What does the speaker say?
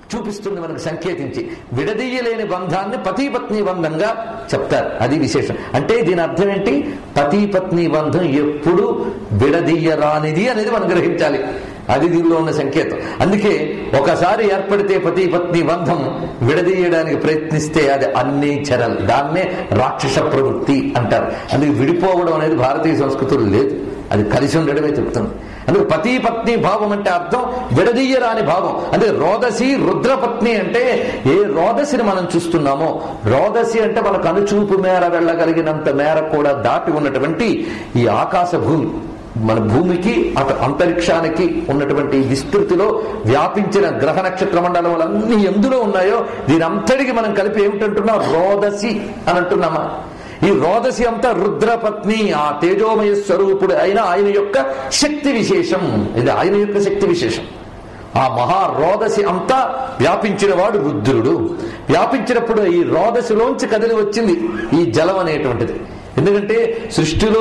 చూపిస్తుంది మనకు సంకేతించి విడదీయలేని బంధాన్ని పతి పత్ని బంధంగా చెప్తారు అది విశేషం అంటే దీని అర్థం ఏంటి పతి పత్ని బంధం ఎప్పుడు విడదీయరానిది అనేది మనం గ్రహించాలి అది దీనిలో ఉన్న సంకేతం అందుకే ఒకసారి ఏర్పడితే పతి పత్ని బంధం విడదీయడానికి ప్రయత్నిస్తే అది అన్ని చరల్ దాన్నే రాక్షస ప్రవృత్తి అంటారు అందుకే విడిపోవడం అనేది భారతీయ సంస్కృతులు లేదు అది కలిసి ఉండడమే చెప్తుంది అందుకే పతి పత్ని భావం అంటే అర్థం విడదీయరాని భావం అంటే రోదసి రుద్రపత్ని అంటే ఏ రోదసిని మనం చూస్తున్నామో రోదసి అంటే మనకు అనుచూపు మేర వెళ్ళగలిగినంత మేర కూడా దాటి ఉన్నటువంటి ఈ ఆకాశ భూమి మన భూమికి అటు అంతరిక్షానికి ఉన్నటువంటి విస్తృతిలో వ్యాపించిన గ్రహ నక్షత్ర మండలములన్నీ ఎందులో ఉన్నాయో దీని అంతటికి మనం కలిపి ఏమిటంటున్నాం రోదసి అని అంటున్నామా ఈ రోదసి అంతా రుద్రపత్ని ఆ తేజోమయ స్వరూపుడు అయిన ఆయన యొక్క శక్తి విశేషం ఇది ఆయన యొక్క శక్తి విశేషం ఆ మహా రోదసి అంతా వ్యాపించిన వాడు రుద్రుడు వ్యాపించినప్పుడు ఈ రోదసిలోంచి కదిలి వచ్చింది ఈ జలం అనేటువంటిది ఎందుకంటే సృష్టిలో